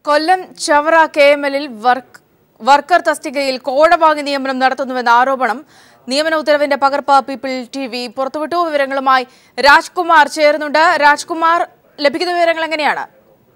കൊല്ലം Chavara K M എല്ലിൽ work worker തസ്തികയിൽ കോഴവാങ്ങി നിയമനം നടത്തുന്നുവെന്ന ആരോപണം നിയമന ഉത്തരവിന്റെ പകർപ്പ് പീപ്പിൾ ടി വി പുറത്തുവിട്ടു വിവരങ്ങളുമായി രാജ്കുമാർ ചേരുന്നുണ്ട് രാജ്കുമാർ ലഭിക്കുന്ന വിവരങ്ങൾ എങ്ങനെയാണ്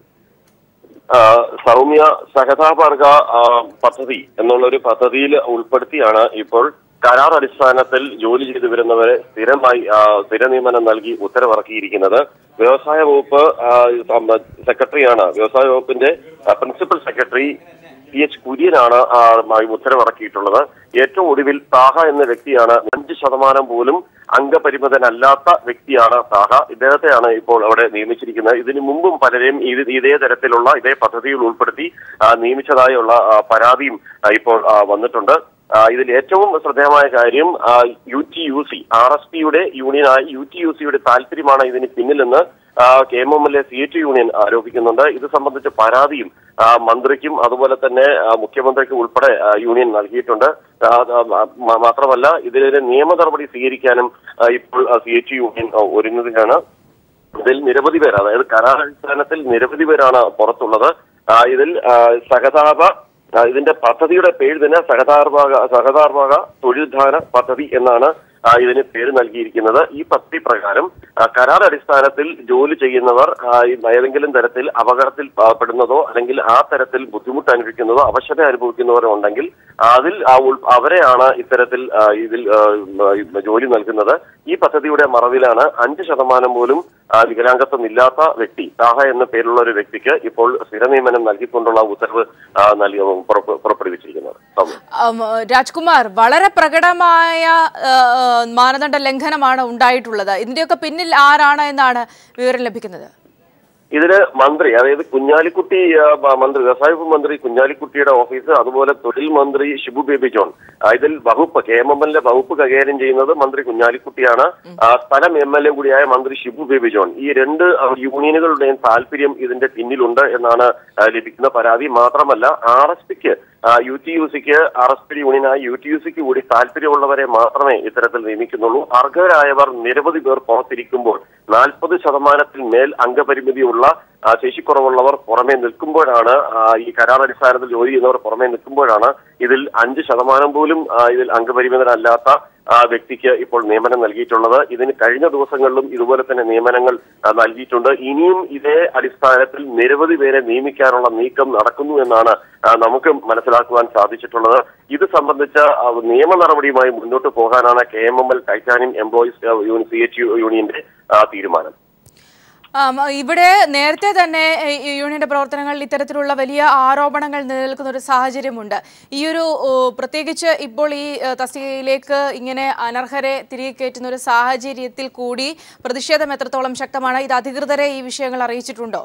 ആ, സൗമ്യ സഹതാപർഗ ആ, പദ്ധതി എന്നുള്ള ഒരു പദ്ധതിയിൽ ഉൾപ്പെടുത്തിയാണ് ഇപ്പോൾ കരാർ അടിസ്ഥാനത്തിൽ ജോലി ചെയ്തു വരുന്നവരെ സ്ഥിരമായി ആ, സ്ഥിര നിയമനം നൽകി ഉത്തരവിറക്കിയിരിക്കുന്നത് വ്യവസായ വകുപ്പ് ആ, സം- സെക്രട്ടറിയാണ് വ്യവസായ വകുപ്പിന്റെ ആ, പ്രിൻസിപ്പൽ സെക്രട്ടറി പി എച്ച് കുര്യനാണ് ആ, മായി ഉത്തരവിറക്കിയിട്ടുള്ളത് ഏറ്റവും ഒടുവിൽ താഹ എന്ന വ്യക്തിയാണ് അഞ്ച് ശതമാനം പോലും അംഗപരിമിതനല്ലാത്ത വ്യക്തിയാണ് താഹ ഇദ്ദേഹത്തെയാണ് ഇപ്പോൾ അവിടെ നിയമിച്ചിരിക്കുന്നത് ഇതിനു മുമ്പും പലരെയും ഇത് ഇതേ തരത്തിലുള്ള ഇതേ പദ്ധതിയിൽ ഉൾപ്പെടുത്തി ആ, നിയമിച്ചതായുള്ള ആ, പരാതിയും ആ, ഇപ്പോൾ ആ, വന്നിട്ടുണ്ട് ആ, ഇതിൽ ഏറ്റവും ശ്രദ്ധേയമായ കാര്യം U T U C R S പിയുടെ യൂണിയനായ യു ടി യു സിയുടെ താല്പര്യമാണ് ഇതിന് പിന്നിലെന്ന് ആ, K M M L A C H union ആരോപിക്കുന്നുണ്ട് ഇത് സംബന്ധിച്ച പരാതിയും ആ, മന്ത്രിക്കും അതുപോലെ തന്നെ ആ, മുഖ്യമന്ത്രിക്കും ഉൾപ്പെടെ ആ, യൂണിയൻ നൽകിയിട്ടുണ്ട് ആ, ആ, മ- മാത്രമല്ല ഇതിനെതിരെ നിയമ നടപടി സ്വീകരിക്കാനും ആ, ഇപ്പോൾ സി എച്ച് യൂണിയൻ ആ, ഒരുങ്ങുകയാണ് ഇതിൽ നിരവധി പേർ അതായത് കരാറടിസ്ഥാനത്തിൽ നിരവധി പേരാണ് പുറത്തുള്ളത് ആ, ഇതിൽ ആ, സഹതാപ ആ, ഇതിന്റെ പദ്ധതിയുടെ പേര് തന്നെ സഹതാർഭാഗ സഹതാർഭാഗ തൊഴിൽധാര പദ്ധതി എന്നാണ് ആ, ഇതിന് പേര് നൽകിയിരിക്കുന്നത് ഈ പദ്ധതി പ്രകാരം ആ, കരാർ അടിസ്ഥാനത്തിൽ ജോലി ചെയ്യുന്നവർ ആ, ഈ ഏതെങ്കിലും തരത്തിൽ അപകടത്തിൽ ആ, പെടുന്നതോ അല്ലെങ്കിൽ ആ തരത്തിൽ ബുദ്ധിമുട്ട് അനുഭവിക്കുന്നതോ അവശത അനുഭവിക്കുന്നവരോ ഉണ്ടെങ്കിൽ അതിൽ ആ ഉൾ- അവരെയാണ് ഇത്തരത്തിൽ ആ, ഇതിൽ ആ, ആ, ജോലി നൽകുന്നത് ഈ പദ്ധതിയുടെ മറവിലാണ് അഞ്ച് ശതമാനം പോലും ആ, വികലാംഗത്വം ഇല്ലാത്ത വ്യക്തി താഹ എന്ന പേരുള്ള ഒരു വ്യക്തിക്ക് ഇപ്പോൾ സ്ഥിര നിയമനം നൽകിക്കൊണ്ടുള്ള ഉത്തരവ് ആ, നൽകി പുറപ്പെ- പുറപ്പെടുവിച്ചിരിക്കുന്നത് സൗമ്യ. ഉം, രാജ്കുമാർ വളരെ പ്രകടമായ ആ, ആ, മാനദണ്ഡ ലംഘനമാണ് ഉണ്ടായിട്ടുള്ളത് ഇതിന്റെയൊക്കെ പിന്നിൽ ആരാണ് എന്നാണ് വിവരം ലഭിക്കുന്നത് ഇതിന് മന്ത്രി അതായത് കുഞ്ഞാലിക്കുട്ടി ആ, മ- മന്ത്രി വ്യവസായ വകുപ്പ് മന്ത്രി കുഞ്ഞാലിക്കുട്ടിയുടെ ഓഫീസ് അതുപോലെ തൊഴിൽ മന്ത്രി ഷിബു ബേബി ജോൺ ആ, ഇതിൽ വകുപ്പ് K M M L A വകുപ്പ് കൈകാര്യം ചെയ്യുന്നത് മന്ത്രി കുഞ്ഞാലിക്കുട്ടിയാണ് ആ, സ്ഥലം എം എൽ എ കൂടിയായ മന്ത്രി ഷിബു ബേബി ജോൺ ഈ രണ്ട് ആ, യൂണിയനുകളുടെയും താല്പര്യം ഇതിന്റെ പിന്നിലുണ്ട് എന്നാണ് ആ, ലഭിക്കുന്ന പരാതി മാത്രമല്ല ആർ എസ് പിക്ക് യു ടി യു സിക്ക് ആർ എസ് പി യൂണിയനായ യു ടി യു സിക്ക് കൂടി താല്പര്യമുള്ളവരെ മാത്രമേ ഇത്തരത്തിൽ നിയമിക്കുന്നുള്ളൂ അർഹരായവർ നിരവധി പേർ പുറത്തിരിക്കുമ്പോൾ നാൽപ്പത് ശതമാനത്തിൽ മേൽ അംഗപരിമിതിയുള്ള ആ, ശേഷിക്കുറവുള്ളവർ പുറമെ നിൽക്കുമ്പോഴാണ് ആ, ഈ കരാർ അടിസ്ഥാനത്തിൽ ജോലി ചെയ്യുന്നവർ പുറമെ നിൽക്കുമ്പോഴാണ് ഇതിൽ അഞ്ച് ശതമാനം പോലും ആ, ഇതിൽ അംഗപരിമിതനല്ലാത്ത ആ വ്യക്തിക്ക് ഇപ്പോൾ നിയമനം നൽകിയിട്ടുള്ളത് ഇതിന് കഴിഞ്ഞ ദിവസങ്ങളിലും ഇതുപോലെ തന്നെ നിയമനങ്ങൾ ആ, നൽകിയിട്ടുണ്ട് ഇനിയും ഇതേ അടിസ്ഥാനത്തിൽ നിരവധി പേരെ നിയമിക്കാനുള്ള നീക്കം നടക്കുന്നു എന്നാണ് ആ, നമുക്ക് മനസ്സിലാക്കുവാൻ സാധിച്ചിട്ടുള്ളത് ഇത് സംബന്ധിച്ച ആ, നിയമ നടപടിയുമായി മുന്നോട്ട് പോകാനാണ് K M M L titanium employees C H യൂണിയന്റെ ആ, തീരുമാനം ആം, ഇവിടെ നേരത്തെ തന്നെ ഏ, ഈ യൂണിയന്റെ പ്രവർത്തനങ്ങളിൽ ഇത്തരത്തിലുള്ള വലിയ ആരോപണങ്ങൾ നിലനിൽക്കുന്ന ഒരു സാഹചര്യമുണ്ട് ഈ ഒരു ഓ, പ്രത്യേകിച്ച് ഇപ്പോൾ ഈ ഏ, തസ്തികയിലേക്ക് ഇങ്ങനെ അനർഹരെ തിരികെ കയറ്റുന്ന ഒരു സാഹചര്യത്തിൽ കൂടി പ്രതിഷേധം എത്രത്തോളം ശക്തമാണ് ഇത് അധികൃതരെ ഈ വിഷയങ്ങൾ അറിയിച്ചിട്ടുണ്ടോ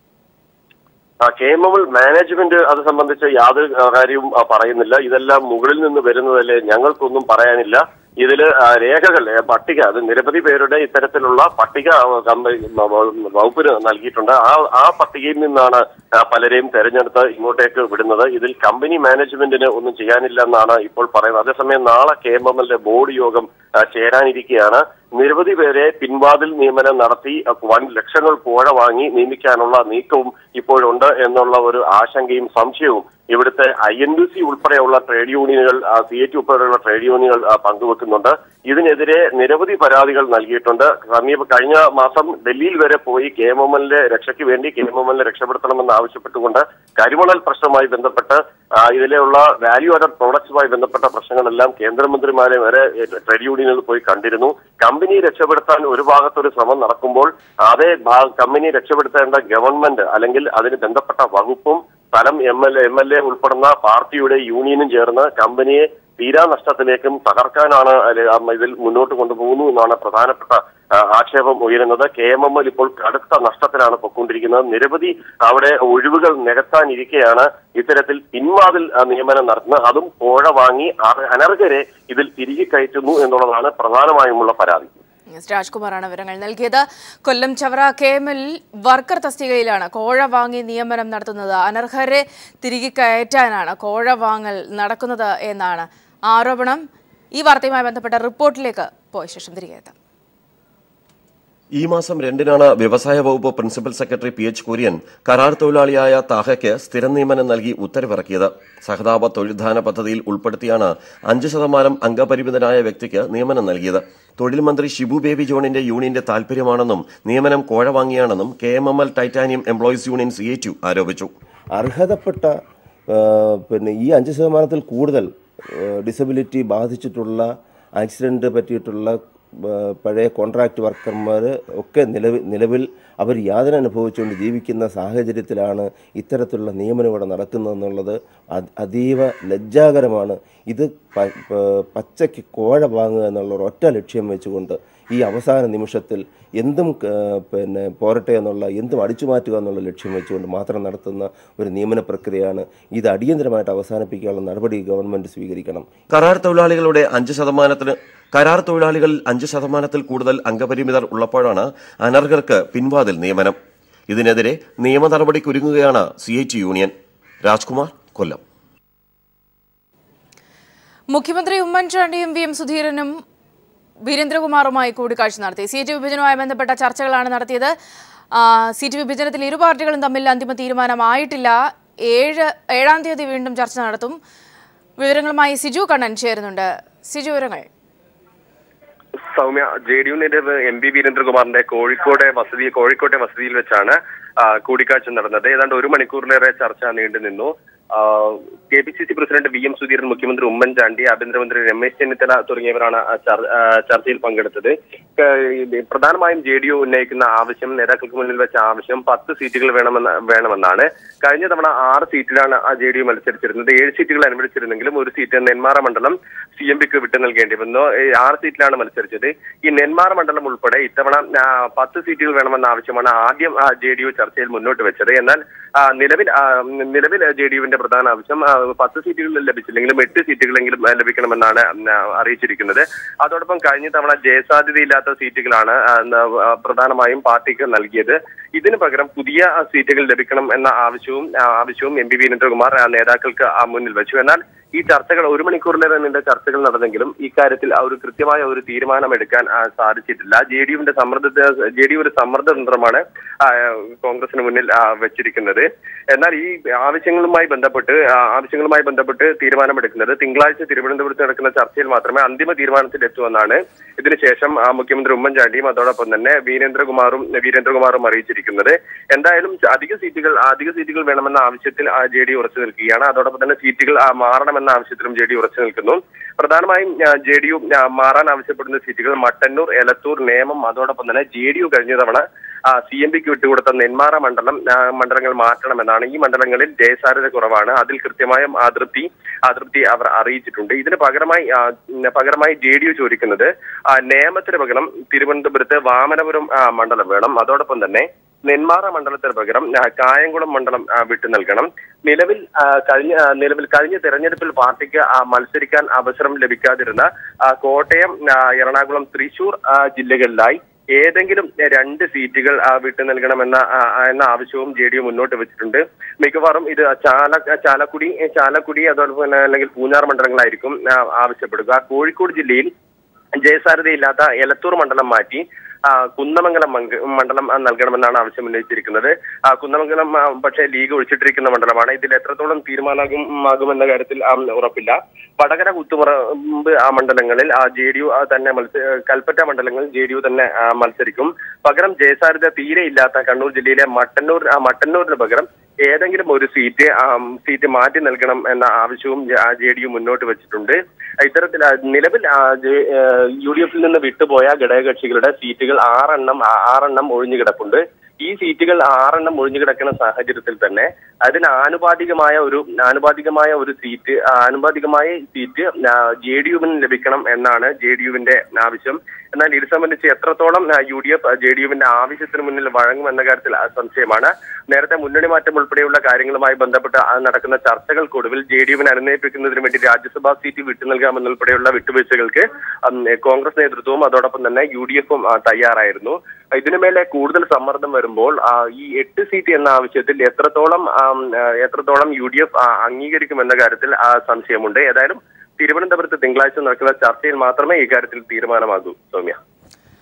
K M M L management അത് സംബന്ധിച്ച് യാതൊരു ആ, കാര്യവും ആ, പറയുന്നില്ല ഇതെല്ലാം മുകളിൽ നിന്ന് വരുന്നതല്ലേ ഞങ്ങൾക്കൊന്നും പറയാനില്ല ഇതില് ആ, രേഖകൾ ഏ, പട്ടിക അത് നിരവധി പേരുടെ ഇത്തരത്തിലുള്ള പട്ടിക ആ, കമ്പ- വ- വകുപ്പിന് നൽകിയിട്ടുണ്ട് ആ ആ പട്ടികയിൽ നിന്നാണ് ആ, പലരെയും തെരഞ്ഞെടുത്ത് ഇങ്ങോട്ടേക്ക് വിടുന്നത് ഇതിൽ കമ്പനി മാനേജ്മെന്റിന് ഒന്നും ചെയ്യാനില്ല എന്നാണ് ഇപ്പോൾ പറയുന്നത് അതേസമയം നാളെ കെ എം എം എല്ലിന്റെ ബോർഡ് യോഗം ആ, ചേരാനിരിക്കുകയാണ് നിരവധി പേരെ പിൻവാതിൽ നിയമനം നടത്തി ആ, വൻ ലക്ഷങ്ങൾ പുഴ വാങ്ങി നിയമിക്കാനുള്ള നീക്കവും ഇപ്പോഴുണ്ട് എന്നുള്ള ഒരു ആശങ്കയും സംശയവും ഇവിടുത്തെ ഐ എൻ ബി സി ഉൾപ്പെടെയുള്ള ട്രേഡ് യൂണിയനുകൾ സി എച്ച് ഉൾപ്പെടെയുള്ള ട്രേഡ് യൂണിയനുകൾ ആ, പങ്കുവെക്കുന്നുണ്ട് ഇതിനെതിരെ നിരവധി പരാതികൾ നൽകിയിട്ടുണ്ട് സമീപ കഴിഞ്ഞ മാസം ഡൽഹിയിൽ വരെ പോയി കെ എം എം എല്ലിന്റെ രക്ഷയ്ക്ക് വേണ്ടി കെ എം എം എല്ലിനെ രക്ഷപ്പെടുത്തണമെന്ന് ആവശ്യപ്പെട്ടുകൊണ്ട് കരിമണൽ പ്രശ്നവുമായി ബന്ധപ്പെട്ട് ആ, ഇതിലെയുള്ള വാല്യൂ ആഡഡ് പ്രോഡക്ട്സുമായി ബന്ധപ്പെട്ട പ്രശ്നങ്ങളെല്ലാം കേന്ദ്രമന്ത്രിമാരെ വരെ ഏ, ട്രേഡ് യൂണിയനുകൾ പോയി കണ്ടിരുന്നു കമ്പനി രക്ഷപ്പെടുത്താൻ ഒരു ഭാഗത്തൊരു ശ്രമം നടക്കുമ്പോൾ അതേ ഭാ- കമ്പനി രക്ഷപ്പെടുത്തേണ്ട ഗവൺമെന്റ് അല്ലെങ്കിൽ അതിന് ബന്ധപ്പെട്ട വകുപ്പും സ്ഥലം M L M L A ഉൾപ്പെടുന്ന പാർട്ടിയുടെ യൂണിയനും ചേർന്ന് കമ്പനിയെ തീരാ നഷ്ടത്തിലേക്കും തകർക്കാനാണ് അല്ലെ, ആ, ഇതിൽ മുന്നോട്ട് കൊണ്ടുപോകുന്നു എന്നാണ് പ്രധാനപ്പെട്ട ആ, ആക്ഷേപം ഉയരുന്നത് കെ എം എം എൽ ഇപ്പോൾ കടുത്ത നഷ്ടത്തിലാണ് പൊക്കൊണ്ടിരിക്കുന്നത് നിരവധി അവിടെ ഒഴിവുകൾ നികത്താനിരിക്കെയാണ് ഇത്തരത്തിൽ പിൻവാതിൽ ആ, നിയമനം നടത്തുന്നത് അതും കോഴ വാങ്ങി അ- അനർഹരെ ഇതിൽ തിരികെ കയറ്റുന്നു എന്നുള്ളതാണ് പ്രധാനമായുമുള്ള പരാതി എസ് രാജ്കുമാറാണ് വിവരങ്ങൾ നൽകിയത് Kollam Chavara K M L worker തസ്തികയിലാണ് കോഴ വാങ്ങി നിയമനം നടത്തുന്നത് അനർഹരെ തിരികെ കയറ്റാനാണ് കോഴ വാങ്ങൽ നടക്കുന്നത് എന്നാണ് ആരോപണം ഈ വാർത്തയുമായി ബന്ധപ്പെട്ട റിപ്പോർട്ടിലേക്ക് പോയ ശേഷം തിരികെ എത്താം ഈ മാസം രണ്ടിനാണ് വ്യവസായ വകുപ്പ് principal secretary P H Kurian കരാർ തൊഴിലാളിയായ താഹയ്ക്ക് സ്ഥിരം നിയമനം നൽകി ഉത്തരവിറക്കിയത് സഹതാപ തൊഴിൽദാന പദ്ധതിയിൽ ഉൾപ്പെടുത്തിയാണ് അഞ്ച് ശതമാനം അംഗപരിമിതനായ വ്യക്തിക്ക് നിയമനം നൽകിയത് തൊഴിൽ മന്ത്രി ഷിബു ബേബി ജോണിന്റെ യൂണിയന്റെ താൽപര്യമാണെന്നും നിയമനം കോഴ വാങ്ങിയാണെന്നും K M M L titanium employees union C H ആരോപിച്ചു അർഹതപ്പെട്ട ആ, പിന്നെ ഈ അഞ്ച് ശതമാനത്തിൽ കൂടുതൽ ഡിസബിലിറ്റി ബാധിച്ചിട്ടുള്ള ആക്സിഡൻറ്റ് പറ്റിയിട്ടുള്ള ആ, പഴയ കോൺട്രാക്റ്റ് വർക്കർമാർ ഒക്കെ നിലവിൽ നിലവിൽ അവർ യാതന അനുഭവിച്ചുകൊണ്ട് ജീവിക്കുന്ന സാഹചര്യത്തിലാണ് ഇത്തരത്തിലുള്ള നിയമനം ഇവിടെ നടക്കുന്നതെന്നുള്ളത് അത് അതീവ ലജ്ജാകരമാണ് ഇത് പ- പ- പച്ചയ്ക്ക് കോഴ വാങ്ങുക എന്നുള്ള ഒരൊറ്റ ലക്ഷ്യം വെച്ചുകൊണ്ട് ഈ അവസാന നിമിഷത്തിൽ എന്തും ആ, പിന്നെ പോരട്ടെ എന്നുള്ള എന്തും അടിച്ചു മാറ്റുക എന്നുള്ള ലക്ഷ്യം വെച്ചുകൊണ്ട് മാത്രം നടത്തുന്ന ഒരു നിയമന പ്രക്രിയയാണ് ഇത് അടിയന്തരമായിട്ട് അവസാനിപ്പിക്കാനുള്ള നടപടി ഗവൺമെൻറ് സ്വീകരിക്കണം കരാർ തൊഴിലാളികളുടെ അഞ്ച് ശതമാനത്തിന് കരാർ തൊഴിലാളികളിൽ അഞ്ച് ശതമാനത്തിൽ കൂടുതൽ അംഗപരിമിതർ ഉള്ളപ്പോഴാണ് അനർഹർക്ക് പിൻവാതിൽ നിയമനം ഇതിനെതിരെ നിയമ നടപടിക്കൊരുങ്ങുകയാണ് C H union Rajkumar Kollam മുഖ്യമന്ത്രി ഉമ്മൻചാണ്ടിയും വി എം സുധീരനും വീരേന്ദ്രകുമാറുമായി കൂടിക്കാഴ്ച നടത്തി സീറ്റ് വിഭജനവുമായി ബന്ധപ്പെട്ട ചർച്ചകളാണ് നടത്തിയത് ആ, സീറ്റ് വിഭജനത്തിൽ ഇരു പാർട്ടികളും തമ്മിൽ അന്തിമ തീരുമാനമായിട്ടില്ല ഏഴ് ഏഴാം തീയതി വീണ്ടും ചർച്ച നടത്തും വിവരങ്ങളുമായി സിജു കണ്ണൻ ചേരുന്നുണ്ട് സിജു വിവരങ്ങൾ സൗമ്യ ജെ ഡി യു നേതാവ് എം പി വീരേന്ദ്രകുമാറിന്റെ കോഴിക്കോട് വസതി കോഴിക്കോട്ടെ വസതിയിൽ വെച്ചാണ് ആ, കൂടിക്കാഴ്ച നടന്നത് ഏതാണ്ട് ഒരു മണിക്കൂറിലേറെ ചർച്ച നീണ്ടു നിന്നു K P C C president V M Sudheeran മുഖ്യമന്ത്രി ഉമ്മൻചാണ്ടി ആഭ്യന്തരമന്ത്രി രമേശ് ചെന്നിത്തല തുടങ്ങിയവരാണ് ആ ചർ- ആ, ചർച്ചയിൽ പങ്കെടുത്തത് ഏഹ് ഇത് പ്രധാനമായും ജെ ഡി യു ഉന്നയിക്കുന്ന ആവശ്യം നേതാക്കൾക്ക് മുന്നിൽ വെച്ച ആവശ്യം പത്ത് സീറ്റുകൾ വേണമെന്ന് വേണമെന്നാണ് കഴിഞ്ഞ തവണ ആറ് സീറ്റിലാണ് ആ ജെ ഡി യു മത്സരിച്ചിരുന്നത് ഏഴ് സീറ്റുകൾ അനുവദിച്ചിരുന്നെങ്കിലും ഒരു സീറ്റ് നെന്മാറ മണ്ഡലം സി എം പിക്ക് വിട്ടു നൽകേണ്ടി വന്നു ഏഹ് ആറ് സീറ്റിലാണ് മത്സരിച്ചത് ഈ നെന്മാറ മണ്ഡലം ഉൾപ്പെടെ ഇത്തവണ ആ, പത്ത് സീറ്റുകൾ വേണമെന്ന ആവശ്യമാണ് ആദ്യം ജെ ഡി യു ചർച്ചയിൽ മുന്നോട്ട് വെച്ചത് എന്നാൽ ആ, നിലവിൽ ആ, നിലവിൽ ജെ ഡി യുവിന്റെ പ്രധാന ആവശ്യം ആ, പത്ത് സീറ്റുകൾ ലഭിച്ചില്ലെങ്കിലും എട്ട് സീറ്റുകളെങ്കിലും ആ, ലഭിക്കണമെന്നാണ് ആ, അറിയിച്ചിരിക്കുന്നത് അതോടൊപ്പം കഴിഞ്ഞ തവണ ജയസാധ്യതയില്ലാത്ത സീറ്റുകളാണ് ആ, ന- ആ, പ്രധാനമായും പാർട്ടിക്ക് നൽകിയത് ഇതിന് പകരം പുതിയ ആ, സീറ്റുകൾ ലഭിക്കണം എന്ന ആവശ്യവും ആ, ആവശ്യവും എം പി വീരേന്ദ്രകുമാർ ആ, നേതാക്കൾക്ക് ആ, മുന്നിൽ വെച്ചു എന്നാൽ ഈ ചർച്ചകൾ ഒരു മണിക്കൂറിലേറെ നീണ്ട ചർച്ചകൾ നടന്നെങ്കിലും ഇക്കാര്യത്തിൽ ആ ഒരു കൃത്യമായ ഒരു തീരുമാനം എടുക്കാൻ ആ, സാധിച്ചിട്ടില്ല ജെ ഡി യുവിന്റെ സമ്മർദ്ദത്തെ ജെ ഡി യു ഒരു സമ്മർദ്ദ തന്ത്രമാണ് ആ, കോൺഗ്രസിന് മുന്നിൽ ആ, വെച്ചിരിക്കുന്നത് എന്നാൽ ഈ ആവശ്യങ്ങളുമായി ബന്ധപ്പെട്ട് ആ, ആവശ്യങ്ങളുമായി ബന്ധപ്പെട്ട് തീരുമാനമെടുക്കുന്നത് തിങ്കളാഴ്ച തിരുവനന്തപുരത്ത് നടക്കുന്ന ചർച്ചയിൽ മാത്രമേ അന്തിമ തീരുമാനത്തിൽ എത്തുമെന്നാണ് ഇതിനുശേഷം ആ, മുഖ്യമന്ത്രി ഉമ്മൻചാണ്ടിയും അതോടൊപ്പം തന്നെ വീരേന്ദ്രകുമാറും വീരേന്ദ്രകുമാറും അറിയിച്ചിരിക്കുന്നത് എന്തായാലും അധിക സീറ്റുകൾ അധിക സീറ്റുകൾ വേണമെന്ന ആവശ്യത്തിൽ ജെ ഡി ഉറച്ചു നിൽക്കുകയാണ് അതോടൊപ്പം തന്നെ സീറ്റുകൾ ആ, മാറണമെന്ന ആവശ്യത്തിലും ജെ ഡി ഉറച്ചു നിൽക്കുന്നു പ്രധാനമായും ജെ ഡി യു മാറാൻ ആവശ്യപ്പെടുന്ന സീറ്റുകൾ മട്ടന്നൂർ എലത്തൂർ നേമം അതോടൊപ്പം തന്നെ ജെ ഡി യു കഴിഞ്ഞ തവണ സി എം പിക്ക് വിട്ടുകൊടുത്ത നെന്മാറ മണ്ഡലം ആ, മണ്ഡലങ്ങൾ മാറ്റണമെന്നാണ് ഈ മണ്ഡലങ്ങളിൽ ജയസാധ്യത കുറവാണ് അതിൽ കൃത്യമായ അതൃപ്തി അതൃപ്തി അവർ അറിയിച്ചിട്ടുണ്ട് ഇതിന് പകരമായി ആ, ഉം, പകരമായി ജെ ഡി യു ചോദിക്കുന്നത് ആ, നേമത്തിന് പകരം തിരുവനന്തപുരത്ത് വാമനപുരം ആ, മണ്ഡലം വേണം അതോടൊപ്പം തന്നെ നെന്മാറ മണ്ഡലത്തിന് പകരം ആ, കായംകുളം മണ്ഡലം ആ, വിട്ടു നൽകണം നിലവിൽ ആ, കഴിഞ്ഞ ആ, നിലവിൽ കഴിഞ്ഞ തെരഞ്ഞെടുപ്പിൽ പാർട്ടിക്ക് ആ, മത്സരിക്കാൻ അവസരം ലഭിക്കാതിരുന്ന ആ, കോട്ടയം ആ, എറണാകുളം തൃശൂർ ആ, ജില്ലകളിലായി ഏതെങ്കിലും രണ്ട് സീറ്റുകൾ ആ, വിട്ടു നൽകണമെന്ന ആ, ആ, എന്ന ആവശ്യവും ജെ ഡി യു മുന്നോട്ട് വെച്ചിട്ടുണ്ട് മിക്കവാറും ഇത് ചാല ചാലക്കുടി ചാലക്കുടി അതോടൊപ്പം തന്നെ അല്ലെങ്കിൽ പൂഞ്ഞാർ മണ്ഡലങ്ങളായിരിക്കും ആ, ആവശ്യപ്പെടുക കോഴിക്കോട് ജില്ലയിൽ ജയസാധ്യതയില്ലാത്ത എലത്തൂർ മണ്ഡലം മാറ്റി ആ, കുന്നമംഗലം മംഗ- മണ്ഡലം ആ, നൽകണമെന്നാണ് ആവശ്യം ഉന്നയിച്ചിരിക്കുന്നത് ആ, കുന്നമംഗലം ആ, പക്ഷേ ലീഗ് ഒഴിച്ചിട്ടിരിക്കുന്ന മണ്ഡലമാണ് ഇതിൽ എത്രത്തോളം തീരുമാനമാകുമെന്ന കാര്യത്തിൽ ആ, ഉറപ്പില്ല വടകര കുത്തുപറമ്പ് ആ മണ്ഡലങ്ങളിൽ ആ ജെ ഡി യു തന്നെ മത്സ കൽപ്പറ്റ മണ്ഡലങ്ങളിൽ ജെ ഡി യു തന്നെ ആ, മത്സരിക്കും പകരം ജയസാധ്യത തീരെ ഇല്ലാത്ത കണ്ണൂർ ജില്ലയിലെ മട്ടന്നൂർ ആ, മട്ടന്നൂരിന് പകരം ഏതെങ്കിലും ഒരു സീറ്റ് ആം, സീറ്റ് മാറ്റി നൽകണം എന്ന ആവശ്യവും ജെ ഡി യു മുന്നോട്ട് വെച്ചിട്ടുണ്ട് ഇത്തരത്തിൽ ആ, നിലവിൽ ആ, ജെ- ആ, യു ഡി എഫിൽ നിന്ന് വിട്ടുപോയ ഘടകകക്ഷികളുടെ സീറ്റുകൾ ആറെണ്ണം ആ- ആറെണ്ണം ഒഴിഞ്ഞു കിടപ്പുണ്ട് ഈ സീറ്റുകൾ ആറെണ്ണം ഒഴിഞ്ഞു കിടക്കുന്ന സാഹചര്യത്തിൽ തന്നെ അതിന് ആനുപാതികമായ ഒരു ആനുപാതികമായ ഒരു സീറ്റ് ആ, ആനുപാതികമായ സീറ്റ് ജെ ഡി യുവിന് ലഭിക്കണം എന്നാണ് ജെ ഡി യുവിന്റെ ആവശ്യം എന്നാൽ ഇത് സംബന്ധിച്ച് എത്രത്തോളം U D F J D യുവിന്റെ ആവശ്യത്തിന് മുന്നിൽ വഴങ്ങുമെന്ന കാര്യത്തിൽ ആ, സംശയമാണ് നേരത്തെ മുന്നണി മാറ്റം ഉൾപ്പെടെയുള്ള കാര്യങ്ങളുമായി ബന്ധപ്പെട്ട് ആ നടക്കുന്ന ചർച്ചകൾക്കൊടുവിൽ ജെ ഡി യുവിനെ അനുനയിപ്പിക്കുന്നതിന് വേണ്ടി രാജ്യസഭാ സീറ്റ് വിട്ടു നൽകാമെന്നുൾപ്പെടെയുള്ള വിട്ടുവീഴ്ചകൾക്ക് ഉം, കോൺഗ്രസ് നേതൃത്വവും അതോടൊപ്പം തന്നെ യു ഡി എഫും തയ്യാറായിരുന്നു ഇതിനു മേലെ കൂടുതൽ സമ്മർദ്ദം വരുമ്പോൾ ആ, ഈ എട്ട് സീറ്റ് എന്ന ആവശ്യത്തിൽ എത്രത്തോളം ആം, ആ, എത്രത്തോളം യു ഡി എഫ് അംഗീകരിക്കുമെന്ന കാര്യത്തിൽ ആ, സംശയമുണ്ട് ഏതായാലും തിരുവനന്തപുരത്ത് തിങ്കളാഴ്ച നടക്കുന്ന ചർച്ചയിൽ മാത്രമേ ഇക്കാര്യത്തിൽ തീരുമാനമാകൂ സൗമ്യ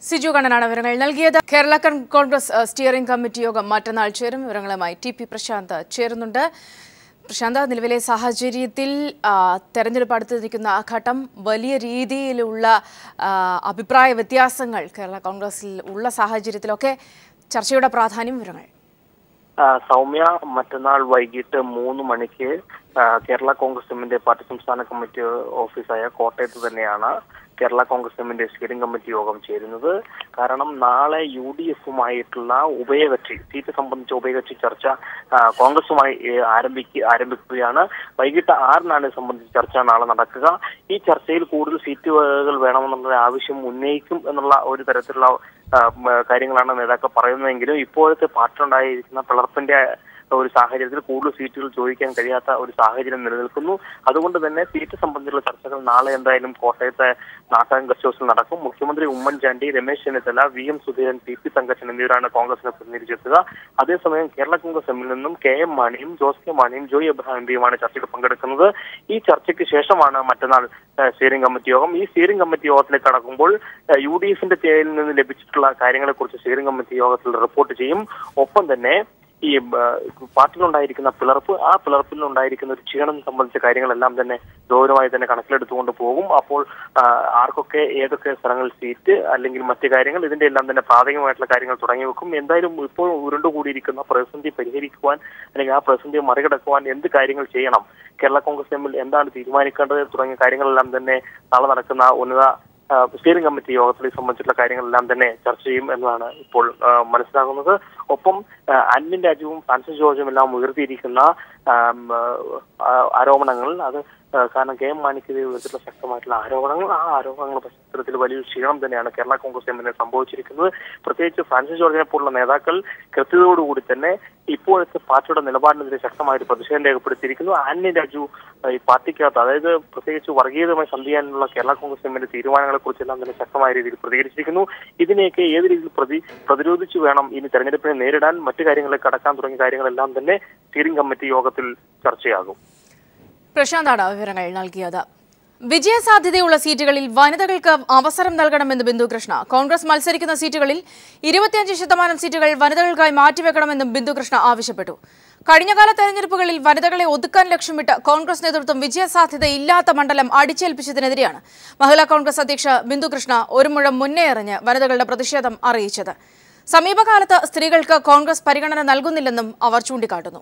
സിജു കണ്ണനാണ് വിവരങ്ങൾ നൽകിയത് കേരള കൺ- കോൺഗ്രസ് ഏഹ്, സ്റ്റിയറിംഗ് കമ്മിറ്റി യോഗം മറ്റന്നാൾ ചേരും വിവരങ്ങളുമായി ടി പി പ്രശാന്ത് ചേരുന്നുണ്ട് പ്രശാന്ത് നിലവിലെ സാഹചര്യത്തിൽ ആ, തെരഞ്ഞെടുപ്പ് അടുത്ത് നിൽക്കുന്ന ആ ഘട്ടം വലിയ രീതിയിലുള്ള ആ, അഭിപ്രായ വ്യത്യാസങ്ങൾ കേരള കോൺഗ്രസിൽ ഉള്ള സാഹചര്യത്തിലൊക്കെ ചർച്ചയുടെ പ്രാധാന്യം വിവരങ്ങൾ ആ, സൗമ്യ മറ്റന്നാൾ വൈകിട്ട് മൂന്ന് മണിക്ക് ആ, കേരള കോൺഗ്രസ് എമ്മിന്റെ പാർട്ടി സംസ്ഥാന കമ്മിറ്റി ഓഫീസായ കോട്ടയത്ത് തന്നെയാണ് കേരള കോൺഗ്രസ് എമ്മിന്റെ സ്റ്റിയറിംഗ് കമ്മിറ്റി യോഗം ചേരുന്നത് കാരണം നാളെ യു ഡി എഫുമായിട്ടുള്ള ഉഭയകക്ഷി സീറ്റ് സംബന്ധിച്ച ഉഭയകക്ഷി ചർച്ച ആ, കോൺഗ്രസുമായി ഏ, ആരംഭിക്ക ആരംഭിക്കുകയാണ് വൈകിട്ട് ആറിനാണ് ഇത് സംബന്ധിച്ച ചർച്ച നാളെ നടക്കുക ഈ ചർച്ചയിൽ കൂടുതൽ സീറ്റുകൾ വേണമെന്നുള്ള ആവശ്യം ഉന്നയിക്കും എന്നുള്ള ഒരു തരത്തിലുള്ള ആ, മ, കാര്യങ്ങളാണ് നേതാക്കൾ പറയുന്നതെങ്കിലും ഇപ്പോഴത്തെ പാർട്ടിയുണ്ടായിരിക്കുന്ന പിളർപ്പിന്റെ ഒരു സാഹചര്യത്തിൽ കൂടുതൽ സീറ്റുകൾ ചോദിക്കാൻ കഴിയാത്ത ഒരു സാഹചര്യം നിലനിൽക്കുന്നു അതുകൊണ്ട് തന്നെ സീറ്റ് സംബന്ധിച്ചുള്ള ചർച്ചകൾ നാളെ എന്തായാലും കോട്ടയത്തെ നാട്ടകം ഗസ്റ്റ് ഹൗസിൽ നടക്കും മുഖ്യമന്ത്രി ഉമ്മൻചാണ്ടി Ramesh Chennithala V M Sudheeran P P Thankachan എന്നിവരാണ് കോൺഗ്രസിനെ പ്രതിനിധീകരിച്ചെത്തുക അതേസമയം കേരള കോൺഗ്രസ് എമ്മിൽ നിന്നും കെ എം മാണിയും ജോസ് കെ മാണിയും ജോയ് എബ്രഹാം എം പിയുമാണ് ചർച്ചയിൽ പങ്കെടുക്കുന്നത് ഈ ചർച്ചയ്ക്ക് ശേഷമാണ് മറ്റന്നാൾ ഏഹ്, സ്റ്റിയറിംഗ് കമ്മിറ്റി യോഗം ഈ സ്റ്റിയറിംഗ് കമ്മിറ്റി യോഗത്തിലേക്ക് കടക്കുമ്പോൾ ഏഹ്, യു ഡി എഫിന്റെ തേയിൽ നിന്ന് ലഭിച്ചിട്ടുള്ള കാര്യങ്ങളെക്കുറിച്ച് സ്റ്റിയറിംഗ് കമ്മിറ്റി യോഗത്തിൽ റിപ്പോർട്ട് ചെയ്യും ഒപ്പം തന്നെ ഈ ഏഹ്, പാർട്ടിയിലുണ്ടായിരിക്കുന്ന പിളർപ്പ് ആ പിളർപ്പിൽ ഉണ്ടായിരിക്കുന്ന ഒരു ക്ഷീണം സംബന്ധിച്ച കാര്യങ്ങളെല്ലാം തന്നെ ഗൗരവമായി തന്നെ കണക്കിലെടുത്തുകൊണ്ട് പോകും അപ്പോൾ ആ, ആർക്കൊക്കെ ഏതൊക്കെ സ്ഥലങ്ങളിൽ സീറ്റ് അല്ലെങ്കിൽ മറ്റു കാര്യങ്ങൾ ഇതിന്റെ എല്ലാം തന്നെ പ്രാഥമികമായിട്ടുള്ള കാര്യങ്ങൾ തുടങ്ങി വെക്കും എന്തായാലും ഇപ്പോൾ ഉരുണ്ടുകൂടിയിരിക്കുന്ന പ്രതിസന്ധി പരിഹരിക്കുവാൻ അല്ലെങ്കിൽ ആ പ്രതിസന്ധിയെ മറികടക്കുവാൻ എന്ത് കാര്യങ്ങൾ ചെയ്യണം കേരള കോൺഗ്രസ് എമ്മിൽ എന്താണ് തീരുമാനിക്കേണ്ടത് തുടങ്ങിയ കാര്യങ്ങളെല്ലാം തന്നെ നാളെ നടക്കുന്ന ഉന്നത ആ, സ്റ്റിയറിംഗ് കമ്മിറ്റി യോഗത്തിൽ ഇത് സംബന്ധിച്ചിട്ടുള്ള കാര്യങ്ങളെല്ലാം തന്നെ ചർച്ച ചെയ്യും എന്നതാണ് ഇപ്പോൾ ആ, മനസ്സിലാകുന്നത് ഒപ്പം ആ, അൻവിൻ രാജുവും ഫ്രാൻസിസ് ജോർജും എല്ലാം ഉയർത്തിയിരിക്കുന്ന ആം, ആ, ആരോപണങ്ങൾ അത് ആ, കാരണം കെ എം മാണിക്കെതിരെ ഉയർത്തിയിട്ടുള്ള ശക്തമായിട്ടുള്ള ആരോപണങ്ങൾ ആ ആരോപണങ്ങളുടെ പശ്ചാത്തലത്തിൽ വലിയൊരു ക്ഷീണം തന്നെയാണ് കേരള കോൺഗ്രസ് എമ്മിനെ സംഭവിച്ചിരിക്കുന്നത് പ്രത്യേകിച്ച് ഫ്രാൻസിസ് ജോർജിനെ പോലുള്ള നേതാക്കൾ കൃത്യതയോടുകൂടി തന്നെ ഇപ്പോഴത്തെ പാർട്ടിയുടെ നിലപാടിനെതിരെ ശക്തമായിട്ട് പ്രതിഷേധം രേഖപ്പെടുത്തിയിരിക്കുന്നു ആന്റണി രാജു ആ, ഈ പാർട്ടിക്കകത്ത് അതായത് പ്രത്യേകിച്ച് വർഗീയതമായി സന്ധിക്കാനുള്ള കേരള കോൺഗ്രസ് എമ്മിന്റെ തീരുമാനങ്ങളെ കുറിച്ചെല്ലാം തന്നെ ശക്തമായ രീതിയിൽ പ്രതികരിച്ചിരിക്കുന്നു ഇതിനെയൊക്കെ ഏത് രീതിയിൽ പ്രതി പ്രതിരോധിച്ചു വേണം ഇനി തെരഞ്ഞെടുപ്പിനെ നേരിടാൻ മറ്റു കാര്യങ്ങളിലേക്ക് കടക്കാൻ തുടങ്ങിയ കാര്യങ്ങളെല്ലാം തന്നെ സ്റ്റിയറിംഗ് കമ്മിറ്റി യോഗത്തിൽ ചർച്ചയാകും പ്രശാന്താണ് വിവരങ്ങൾ നൽകിയത് വിജയസാധ്യതയുള്ള സീറ്റുകളിൽ വനിതകൾക്ക് അവസരം നൽകണമെന്ന് ബിന്ദു കൃഷ്ണ കോൺഗ്രസ് മത്സരിക്കുന്ന സീറ്റുകളിൽ ഇരുപത്തിയഞ്ച് ശതമാനം സീറ്റുകൾ വനിതകൾക്കായി മാറ്റിവെക്കണമെന്നും ബിന്ദു കൃഷ്ണ ആവശ്യപ്പെട്ടു കഴിഞ്ഞകാല തെരഞ്ഞെടുപ്പുകളിൽ വനിതകളെ ഒതുക്കാൻ ലക്ഷ്യമിട്ട് കോൺഗ്രസ് നേതൃത്വം വിജയസാധ്യത ഇല്ലാത്ത മണ്ഡലം അടിച്ചേൽപ്പിച്ചതിനെതിരെയാണ് മഹിളാ കോൺഗ്രസ് അധ്യക്ഷ ബിന്ദു കൃഷ്ണ ഒരു മുഴം മുന്നേ എറിഞ്ഞ് വനിതകളുടെ പ്രതിഷേധം അറിയിച്ചത് സമീപകാലത്ത് സ്ത്രീകൾക്ക് കോൺഗ്രസ് പരിഗണന നൽകുന്നില്ലെന്നും അവർ ചൂണ്ടിക്കാട്ടുന്നു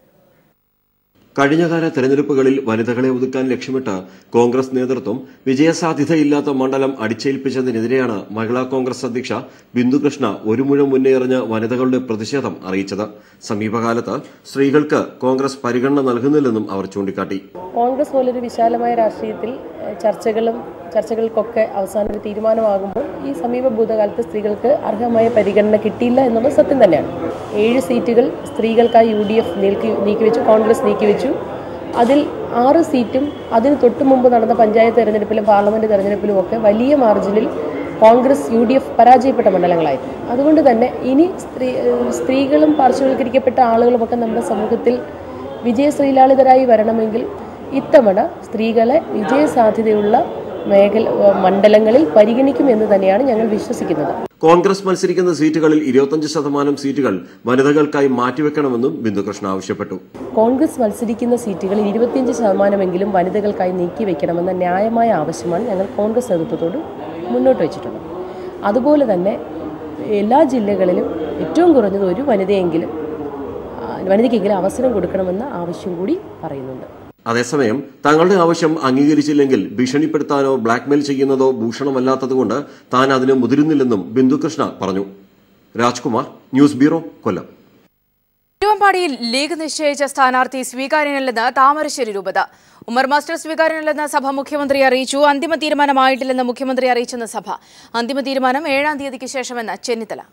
കഴിഞ്ഞകാല തെരഞ്ഞെടുപ്പുകളിൽ വനിതകളെ ഒതുക്കാൻ ലക്ഷ്യമിട്ട് കോൺഗ്രസ് നേതൃത്വം വിജയസാധ്യതയില്ലാത്ത മണ്ഡലം അടിച്ചേൽപ്പിച്ചതിനെതിരെയാണ് മഹിളാ കോൺഗ്രസ് അധ്യക്ഷ ബിന്ദുകൃഷ്ണ ഒരു മുഴം മുന്നേറിഞ്ഞ് വനിതകളുടെ പ്രതിഷേധം അറിയിച്ചത് സമീപകാലത്ത് സ്ത്രീകൾക്ക് കോൺഗ്രസ് പരിഗണന നൽകുന്നില്ലെന്നും അവർ ചൂണ്ടിക്കാട്ടി കോൺഗ്രസ് പോലൊരു വിശാലമായ രാഷ്ട്രീയത്തിൽ ഏഹ്, ചർച്ചകളും ചർച്ചകൾക്കൊക്കെ അവസാനം ഒരു തീരുമാനമാകുമ്പോൾ ഈ സമീപ ഭൂതകാലത്ത് സ്ത്രീകൾക്ക് അർഹമായ പരിഗണന കിട്ടിയില്ല എന്നുള്ളത് സത്യം തന്നെയാണ് ഏഴ് സീറ്റുകൾ സ്ത്രീകൾക്കായി യു ഡി എഫ് നീക്കി നീക്കിവെച്ചു കോൺഗ്രസ് നീക്കിവെച്ചു അതിൽ ആറ് സീറ്റും അതിന് തൊട്ടു മുമ്പ് നടന്ന പഞ്ചായത്ത് തെരഞ്ഞെടുപ്പിലും പാർലമെന്റ് തെരഞ്ഞെടുപ്പിലും ഒക്കെ വലിയ മാർജിനിൽ കോൺഗ്രസ് യു ഡി എഫ് പരാജയപ്പെട്ട മണ്ഡലങ്ങളായിരുന്നു അതുകൊണ്ട് തന്നെ ഇനി സ്ത്രീ ഏഹ്, സ്ത്രീകളും പാർശ്വവൽക്കരിക്കപ്പെട്ട ആളുകളുമൊക്കെ നമ്മുടെ സമൂഹത്തിൽ വിജയശ്രീലാളിതരായി വരണമെങ്കിൽ ഇത്തവണ സ്ത്രീകളെ വിജയസാധ്യതയുള്ള മേഖല മണ്ഡലങ്ങളിൽ പരിഗണിക്കുമെന്ന് തന്നെയാണ് ഞങ്ങൾ വിശ്വസിക്കുന്നത് കോൺഗ്രസ് മത്സരിക്കുന്ന സീറ്റുകളിൽ ഇരുപത്തഞ്ച് ശതമാനം സീറ്റുകൾ വനിതകൾക്കായി മാറ്റിവെക്കണമെന്നും ബിന്ദുകൃഷ്ണ ആവശ്യപ്പെട്ടു കോൺഗ്രസ് മത്സരിക്കുന്ന സീറ്റുകളിൽ ഇരുപത്തിയഞ്ച് ശതമാനമെങ്കിലും വനിതകൾക്കായി നീക്കി വെക്കണമെന്ന ന്യായമായ ആവശ്യമാണ് ഞങ്ങൾ കോൺഗ്രസ് നേതൃത്വത്തോട് മുന്നോട്ട് വെച്ചിട്ടുള്ളത് അതുപോലെ തന്നെ എല്ലാ ജില്ലകളിലും ഏറ്റവും കുറഞ്ഞത് ഒരു വനിതയെങ്കിലും ആ, വനിതയ്ക്കെങ്കിലും അവസരം കൊടുക്കണമെന്ന ആവശ്യം കൂടി പറയുന്നുണ്ട് അതേസമയം തങ്ങളുടെ ആവശ്യം അംഗീകരിച്ചില്ലെങ്കിൽ ഭീഷണിപ്പെടുത്താനോ ബ്ലാക്ക്മെയിൽ ചെയ്യുന്നതോ ഭൂഷണമല്ലാത്തതുകൊണ്ട് താൻ അതിന് മുതിരുന്നില്ലെന്നും ബിന്ദുകൃഷ്ണ പറഞ്ഞു രാജ്കുമാർ ന്യൂസ് ബ്യൂറോ കൊല്ലം തിരുവമ്പാടിയിൽ ലീഗ് നിശ്ചയിച്ച സ്ഥാനാർത്ഥി സ്വീകാര്യനല്ലെന്ന് താമരശ്ശേരി രൂപത ഉമർ മാസ്റ്റർ സ്വീകാര്യനല്ലെന്ന് സഭ മുഖ്യമന്ത്രി അറിയിച്ചു അന്തിമ തീരുമാനമായിട്ടില്ലെന്ന് മുഖ്യമന്ത്രി അറിയിച്ചെന്ന് സഭ അന്തിമ തീരുമാനം ഏഴാം തീയതിക്ക് ശേഷമെന്ന് ചെന്നിത്തല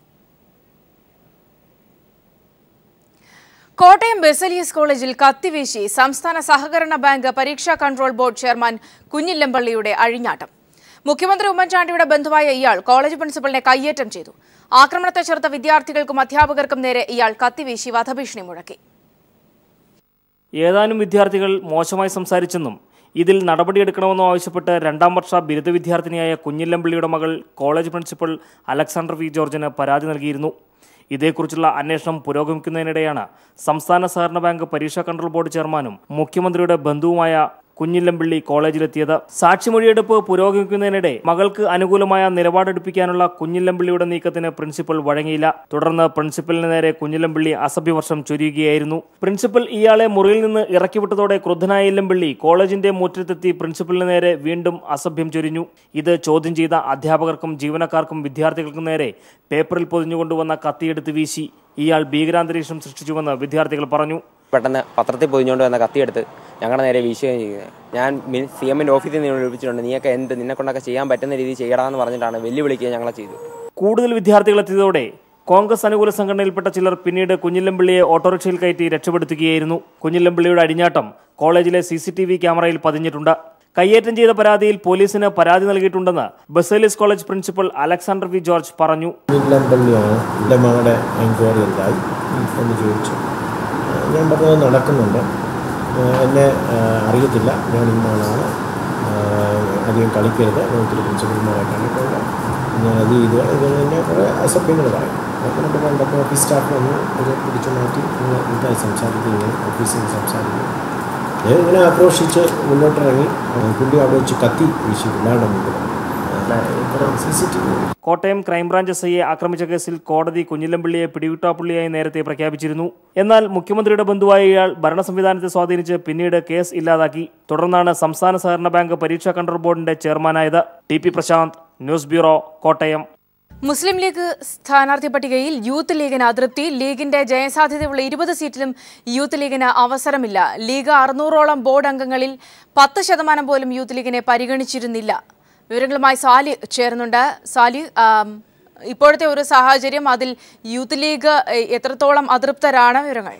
കോട്ടയം ബെസലിയസ് കോളേജിൽ കത്തിവീശി സംസ്ഥാന സഹകരണ ബാങ്ക് പരീക്ഷാ കൺട്രോൾ ബോർഡ് ചെയർമാൻ കുഞ്ഞില്ലമ്പള്ളിയുടെ അഴിഞ്ഞാട്ടം മുഖ്യമന്ത്രി ഉമ്മൻചാണ്ടിയുടെ ബന്ധുവായ ഇയാൾ കോളേജ് പ്രിൻസിപ്പലിനെ കയ്യേറ്റം ചെയ്തു ആക്രമണത്തെ ചെറുത്ത വിദ്യാർത്ഥികൾക്കും അധ്യാപകർക്കും നേരെ ഇയാൾ കത്തിവീശി വധഭീഷണി മുഴക്കി ഏതാനും വിദ്യാർത്ഥികൾ മോശമായി സംസാരിച്ചെന്നും ഇതിൽ നടപടിയെടുക്കണമെന്നും ആവശ്യപ്പെട്ട് രണ്ടാം വർഷ ബിരുദ വിദ്യാർത്ഥിനിയായ കുഞ്ഞില്ലംപിള്ളിയുടെ മകൾ കോളേജ് പ്രിൻസിപ്പൽ അലക്സാണ്ടർ വി ജോർജിന് പരാതി നൽകിയിരുന്നു ഇതേക്കുറിച്ചുള്ള അന്വേഷണം പുരോഗമിക്കുന്നതിനിടെയാണ് സംസ്ഥാന സഹകരണ ബാങ്ക് പരീക്ഷാ കൺട്രോൾ ബോർഡ് ചെയർമാനും മുഖ്യമന്ത്രിയുടെ ബന്ധുവുമായ കുഞ്ഞില്ലംപിള്ളി കോളേജിലെത്തിയത് സാക്ഷിമൊഴിയെടുപ്പ് പുരോഗമിക്കുന്നതിനിടെ മകൾക്ക് അനുകൂലമായ നിലപാടെടുപ്പിക്കാനുള്ള കുഞ്ഞില്ലംപിള്ളിയുടെ നീക്കത്തിന് പ്രിൻസിപ്പൽ വഴങ്ങിയില്ല തുടർന്ന് പ്രിൻസിപ്പലിന് നേരെ കുഞ്ഞില്ലംപിള്ളി അസഭ്യവർഷം ചൊരിയുകയായിരുന്നു പ്രിൻസിപ്പൽ ഇയാളെ മുറിയിൽ നിന്ന് ഇറക്കിവിട്ടതോടെ ക്രുദ്ധനായ ഇല്ലംപിള്ളി കോളേജിന്റെ മുറ്റത്തെത്തി പ്രിൻസിപ്പലിന് നേരെ വീണ്ടും അസഭ്യം ചൊരിഞ്ഞു ഇത് ചോദ്യം ചെയ്ത അധ്യാപകർക്കും ജീവനക്കാർക്കും വിദ്യാർത്ഥികൾക്കും നേരെ പേപ്പറിൽ പൊതിഞ്ഞുകൊണ്ടുവന്ന കത്തിയെടുത്ത് വീശി ഇയാൾ ഭീകരാന്തരീക്ഷം സൃഷ്ടിച്ചുവെന്ന് വിദ്യാർത്ഥികൾ പറഞ്ഞു പെട്ടെന്ന് പത്രത്തിൽ പൊതിഞ്ഞുകൊണ്ട് വന്ന കത്തിയെടുത്ത് ഞങ്ങളുടെ നേരെ വീശുകയും ചെയ്യുന്നത് ഞാൻ സി എമ്മിൻ്റെ ഓഫീസിൽ നിന്ന് വിളിപ്പിച്ചിട്ടുണ്ട് നീയൊക്കെ എന്ത് നിന്നെ കൊണ്ടൊക്കെ ചെയ്യാൻ പറ്റുന്ന രീതിയിൽ ചെയ്യടാന്ന് പറഞ്ഞിട്ടാണ് വെല്ലുവിളിക്കുക ഞങ്ങളെ ചെയ്തു കൂടുതൽ വിദ്യാർത്ഥികൾ എത്തിയതോടെ കോൺഗ്രസ് അനുകൂല സംഘടനയിൽപ്പെട്ട ചിലർ പിന്നീട് കുഞ്ഞില്ലംപിള്ളിയെ ഓട്ടോറിക്ഷയിൽ കയറ്റി രക്ഷപ്പെടുത്തുകയായിരുന്നു കുഞ്ഞില്ലംപിള്ളിയുടെ അടിഞ്ഞാട്ടം കോളേജിലെ സി സി ടി വി ക്യാമറയിൽ പതിഞ്ഞിട്ടുണ്ട് കയ്യേറ്റം ചെയ്ത പരാതിയിൽ പോലീസിന് പരാതി നൽകിയിട്ടുണ്ടെന്ന് Baselius college principal Alexander V George പറഞ്ഞു പള്ളിയാണ് എൻ്റെ മകളുടെ എൻക്വയറി എന്തായി എന്ന് ചോദിച്ചു ഞാൻ പറഞ്ഞത് നടക്കുന്നുണ്ട് ഏഹ് എന്നെ ഏഹ് അറിയത്തില്ല ഞാൻ ഇന്നാളാണ് ഏഹ് അധികം കളിക്കരുത് ഞാൻ ഒത്തിരി പ്രിൻസിപ്പൽമാരെ കണ്ടിട്ടുണ്ട് ഞാൻ അത് ചെയ്തു ഇത് തന്നെ കുറേ അസഭ്യങ്ങൾ പറയും അപ്പോൾ നമ്മൾ കണ്ടപ്പോൾ ഓഫീസ് സ്റ്റാഫ് വന്ന് ഇത് പിടിച്ചു മാറ്റി നിങ്ങൾ എന്തായി സംസാരിക്കുന്നത് ഓഫീസിൽ നിന്ന് സംസാരിക്കുന്നു ഞാൻ ഇങ്ങനെ ആക്രോശിച്ച് മുന്നോട്ടിറങ്ങി ഏഹ് പുള്ളി അവിടെ വെച്ച് കത്തി വീശി എല്ലാവരുടെ മുമ്പിൽ C C T V Kottayam crime branch S ഐയെ ആക്രമിച്ച കേസിൽ കോടതി കുഞ്ഞിലംപിള്ളിയെ പിടിവിട്ടാപ്പുള്ളിയായി നേരത്തെ പ്രഖ്യാപിച്ചിരുന്നു എന്നാൽ മുഖ്യമന്ത്രിയുടെ ബന്ധുവായ ഇയാൾ ഭരണ സംവിധാനത്തെ സ്വാധീനിച്ച് പിന്നീട് കേസ് ഇല്ലാതാക്കി തുടർന്നാണ് സംസ്ഥാന സഹകരണ ബാങ്ക് പരീക്ഷാ കൺട്രോൾ ബോർഡിന്റെ ചെയർമാനായത് T P Prashant news bureau Kottayam Muslim League സ്ഥാനാർത്ഥി പട്ടികയിൽ യൂത്ത് ലീഗിന് അതൃപ്തി ലീഗിന്റെ ജയസാധ്യതയുള്ള ഇരുപത് സീറ്റിലും യൂത്ത് ലീഗിന് അവസരമില്ല ലീഗ് അറുന്നൂറോളം ബോർഡ് അംഗങ്ങളിൽ പത്ത് ശതമാനം പോലും യൂത്ത് ലീഗിനെ പരിഗണിച്ചിരുന്നില്ല വിവരങ്ങളുമായി സാലി ചേരുന്നുണ്ട് സാലി ആം, ഇപ്പോഴത്തെ ഒരു സാഹചര്യം അതിൽ യൂത്ത് ലീഗ് എ, എത്രത്തോളം അതൃപ്തരാണ് വിവരങ്ങൾ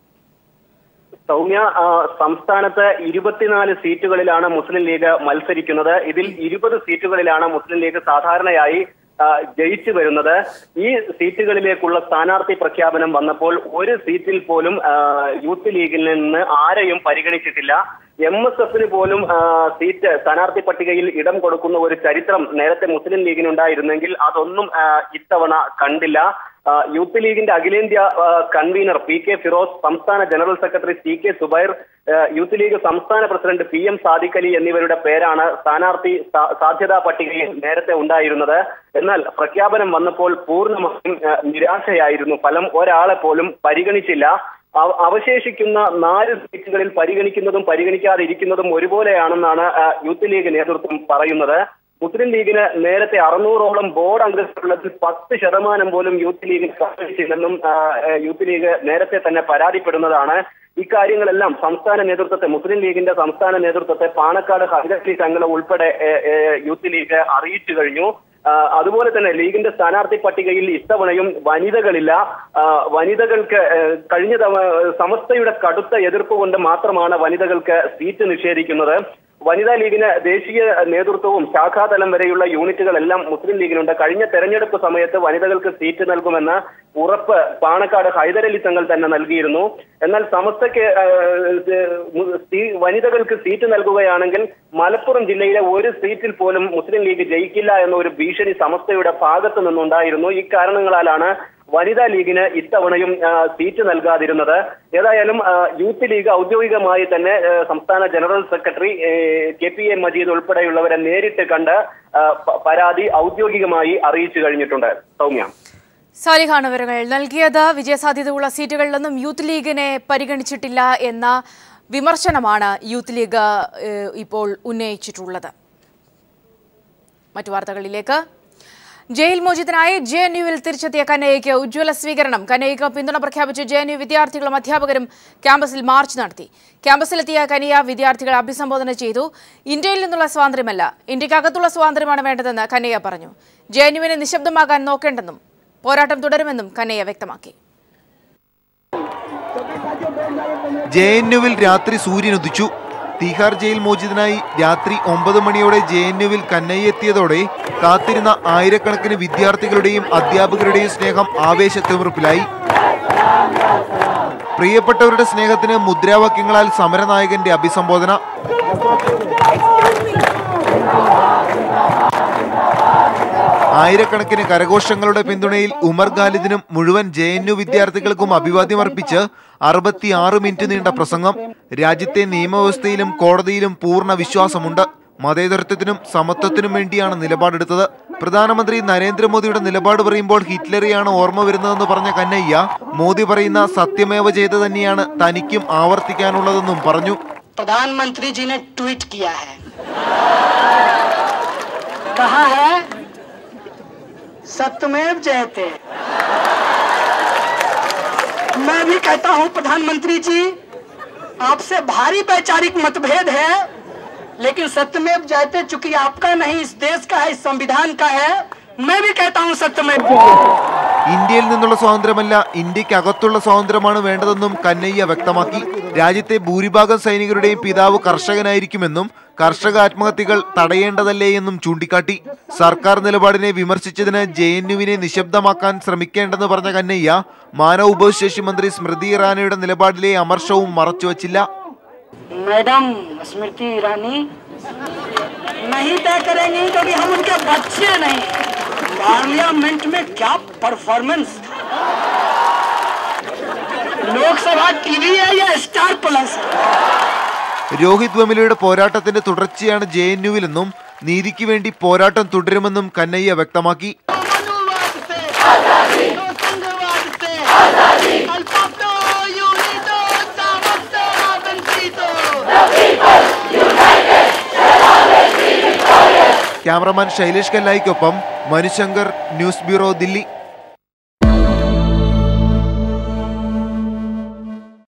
സൗമ്യ ആ, സംസ്ഥാനത്ത് ഇരുപത്തിനാല് സീറ്റുകളിലാണ് മുസ്ലിം ലീഗ് മത്സരിക്കുന്നത് ഇതിൽ ഇരുപത് സീറ്റുകളിലാണ് മുസ്ലിം ലീഗ് സാധാരണയായി ആ, ജയിച്ചു വരുന്നത് ഈ സീറ്റുകളിലേക്കുള്ള സ്ഥാനാർത്ഥി പ്രഖ്യാപനം വന്നപ്പോൾ ഒരു സീറ്റിൽ പോലും ആ, യൂത്ത് ലീഗിൽ നിന്ന് ആരെയും പരിഗണിച്ചിട്ടില്ല എം എസ് എഫിന് പോലും ആ, സീറ്റ് സ്ഥാനാർത്ഥി പട്ടികയിൽ ഇടം കൊടുക്കുന്ന ഒരു ചരിത്രം നേരത്തെ മുസ്ലിം ലീഗിനുണ്ടായിരുന്നെങ്കിൽ അതൊന്നും ആ, ഇത്തവണ കണ്ടില്ല ആ, യൂത്ത് ലീഗിന്റെ അഖിലേന്ത്യാ ആ, കൺവീനർ പി കെ ഫിറോസ് സംസ്ഥാന general secretary C K Subair ആ, യൂത്ത് ലീഗ് സംസ്ഥാന president P M Sadiq Ali എന്നിവരുടെ പേരാണ് സ്ഥാനാർത്ഥി സാ- സാധ്യതാ പട്ടികയിൽ നേരത്തെ ഉണ്ടായിരുന്നത് എന്നാൽ പ്രഖ്യാപനം വന്നപ്പോൾ പൂർണ്ണമായും ആ, നിരാശയായിരുന്നു ഫലം ഒരാളെ പോലും പരിഗണിച്ചില്ല അവ- അവശേഷിക്കുന്ന നാല് സീറ്റുകളിൽ പരിഗണിക്കുന്നതും പരിഗണിക്കാതിരിക്കുന്നതും ഒരുപോലെയാണെന്നാണ് ആ, യൂത്ത് ലീഗ് നേതൃത്വം പറയുന്നത് മുസ്ലിം ലീഗിന് നേരത്തെ അറുന്നൂറോളം ബോർഡ് അംഗങ്ങളുള്ളതിൽ പത്ത് ശതമാനം പോലും യൂത്ത് ലീഗിന് പരിഗണിച്ചില്ലെന്നും ആ, ആ, യൂത്ത് ലീഗ് നേരത്തെ തന്നെ പരാതിപ്പെടുന്നതാണ് ഇക്കാര്യങ്ങളെല്ലാം സംസ്ഥാന നേതൃത്വത്തെ മുസ്ലിം ലീഗിന്റെ സംസ്ഥാന നേതൃത്വത്തെ പാണക്കാട് ഹൈദരലി തങ്ങളെ ഉൾപ്പെടെ ഏ, ഏ, യൂത്ത് ലീഗ് അറിയിച്ചു കഴിഞ്ഞു ആ, അതുപോലെ തന്നെ ലീഗിന്റെ സ്ഥാനാർത്ഥി പട്ടികയിൽ ഇത്തവണയും വനിതകളില്ല ആ, വനിതകൾക്ക് ഏ, കഴിഞ്ഞ തവണ സമസ്തയുടെ കടുത്ത എതിർപ്പ് കൊണ്ട് മാത്രമാണ് വനിതകൾക്ക് സീറ്റ് നിഷേധിക്കുന്നത് വനിതാ ലീഗിന് ദേശീയ നേതൃത്വവും ശാഖാതലം വരെയുള്ള യൂണിറ്റുകളെല്ലാം മുസ്ലിം ലീഗിനുണ്ട് കഴിഞ്ഞ തെരഞ്ഞെടുപ്പ് സമയത്ത് വനിതകൾക്ക് സീറ്റ് നൽകുമെന്ന് ഉറപ്പ് പാണക്കാട് ഹൈദരലി തങ്ങൾ തന്നെ നൽകിയിരുന്നു എന്നാൽ സമസ്തയ്ക്ക് ആ, ഏഹ്, സീ- വനിതകൾക്ക് സീറ്റ് നൽകുകയാണെങ്കിൽ മലപ്പുറം ജില്ലയിലെ ഒരു സീറ്റിൽ പോലും മുസ്ലിം ലീഗ് ജയിക്കില്ല എന്ന ഒരു ഭീഷണി സമസ്തയുടെ ഭാഗത്തു നിന്നുണ്ടായിരുന്നു ഈ കാരണങ്ങളാലാണ് വനിതാ ലീഗിന് ഇത്തവണയും ആ, സീറ്റ് നൽകാതിരുന്നത് ഏതായാലും ആ, യൂത്ത് ലീഗ് ഔദ്യോഗികമായി തന്നെ ആ, സംസ്ഥാന ജനറൽ സെക്രട്ടറി ഏ, കെ പി എ മജീദ് ഉൾപ്പെടെയുള്ളവരെ നേരിട്ട് കണ്ട് ആ, പ- പരാതി ഔദ്യോഗികമായി അറിയിച്ചു കഴിഞ്ഞിട്ടുണ്ട് സൗമ്യ സാലിഹാണ് വിവരങ്ങൾ നൽകിയത് വിജയസാധ്യതയുള്ള സീറ്റുകളിലൊന്നും യൂത്ത് ലീഗിനെ പരിഗണിച്ചിട്ടില്ല എന്ന വിമർശനമാണ് യൂത്ത് ലീഗ് ഏഹ്, ഇപ്പോൾ ഉന്നയിച്ചിട്ടുള്ളത് മറ്റു വാർത്തകളിലേക്ക് ജയിൽ മോചിതനായി ജെ എൻ യുവിൽ തിരിച്ചെത്തിയ കനയ്യയ്ക്ക് ഉജ്ജ്വല സ്വീകരണം കനയ്യയ്ക്ക് പിന്തുണ പ്രഖ്യാപിച്ച് ജെ എൻ യു വിദ്യാർത്ഥികളും അധ്യാപകരും ക്യാമ്പസിൽ മാർച്ച് നടത്തി ക്യാമ്പസിലെത്തിയ കനിയ വിദ്യാർത്ഥികളെ അഭിസംബോധന ചെയ്തു ഇന്ത്യയിൽ നിന്നുള്ള സ്വാതന്ത്ര്യമല്ല ഇന്ത്യക്കകത്തുള്ള സ്വാതന്ത്ര്യമാണ് വേണ്ടതെന്ന് കനയ്യ പറഞ്ഞു ജെ എൻ യുവിനെ നിശബ്ദമാകാൻ നോക്കേണ്ടെന്നും പോരാട്ടം തുടരുമെന്നും കനയ്യ വ്യക്തമാക്കി ജെ എൻ യുവിൽ രാത്രി സൂര്യൻ ഉദിച്ചു തീഹാർ ജയിൽ മോചിതനായി രാത്രി ഒമ്പത് മണിയോടെ ജെ എൻ യുവിൽ കന്നയ്യെത്തിയതോടെ കാത്തിരുന്ന ആയിരക്കണക്കിന് വിദ്യാർത്ഥികളുടെയും അധ്യാപകരുടെയും സ്നേഹം ആവേശത്തിമിർപ്പിലായി പ്രിയപ്പെട്ടവരുടെ സ്നേഹത്തിന് മുദ്രാവാക്യങ്ങളാൽ സമരനായകന്റെ അഭിസംബോധന ആയിരക്കണക്കിന് കരഘോഷങ്ങളുടെ പിന്തുണയിൽ ഉമർ ഖാലിദിനും മുഴുവൻ ജെ എൻ യു വിദ്യാർത്ഥികൾക്കും അഭിവാദ്യം അർപ്പിച്ച് അറുപത്തിയാറ് മിനിറ്റ് നീണ്ട പ്രസംഗം രാജ്യത്തെ നിയമവ്യവസ്ഥയിലും കോടതിയിലും പൂർണ്ണ വിശ്വാസമുണ്ട് മതേതരത്വത്തിനും സമത്വത്തിനും വേണ്ടിയാണ് നിലപാടെടുത്തത് പ്രധാനമന്ത്രി നരേന്ദ്രമോദിയുടെ നിലപാട് പറയുമ്പോൾ ഹിറ്റ്ലറെയാണ് ഓർമ്മ വരുന്നതെന്ന് പറഞ്ഞ കന്നയ്യ മോദി പറയുന്ന സത്യമേവ ചെയ്ത് തന്നെയാണ് തനിക്കും ആവർത്തിക്കാനുള്ളതെന്നും പറഞ്ഞു प्रधानमंत्री जी ने ट्वीट किया है कहा है सत्यमेव जयते मैं भी कहता हूं प्रधानमंत्री जी आपसे भारी वैचारिक मतभेद है लेकिन सत्यमेव जयते चूंकि आपका नहीं इस देश का है इस संविधान का है मैं भी कहता हूं सत्यमेव जयते ഇന്ത്യയിൽ നിന്നുള്ള സ്വാതന്ത്ര്യമല്ല ഇന്ത്യക്കകത്തുള്ള സ്വാതന്ത്ര്യമാണ് വേണ്ടതെന്നും കന്നയ്യ വ്യക്തമാക്കി രാജ്യത്തെ ഭൂരിഭാഗം സൈനികരുടെയും പിതാവ് കർഷകനായിരിക്കുമെന്നും കർഷക ആത്മഹത്യകൾ തടയേണ്ടതല്ലേ എന്നും ചൂണ്ടിക്കാട്ടി സർക്കാർ നിലപാടിനെ വിമർശിച്ചതിന് ജെ എൻ യുവിനെ നിശബ്ദമാക്കാൻ ശ്രമിക്കേണ്ടെന്ന് പറഞ്ഞ കന്നയ്യ മാനവ ഉപശേഷി മന്ത്രി സ്മൃതി ഇറാനിയുടെ നിലപാടിലെ അമർഷവും മറച്ചുവച്ചില്ല मैडम स्मृति ईरानी नहीं तय करेंगी क्योंकि हम उनके बच्चे नहीं पार्लियामेंट में क्या परफॉर्मेंस लोकसभा टीवी है या स्टार प्लस രോഹിത് വെമുലയുടെ പോരാട്ടത്തിന്റെ തുടർച്ചയാണ് ജെ എൻ യുവിലെന്നും നീതിക്ക് വേണ്ടി പോരാട്ടം തുടരുമെന്നും കന്നയ്യ വ്യക്തമാക്കി ക്യാമറമാൻ ശൈലേഷ് കല്ലായിക്കൊപ്പം മനുശങ്കർ ന്യൂസ് ബ്യൂറോ ദില്ലി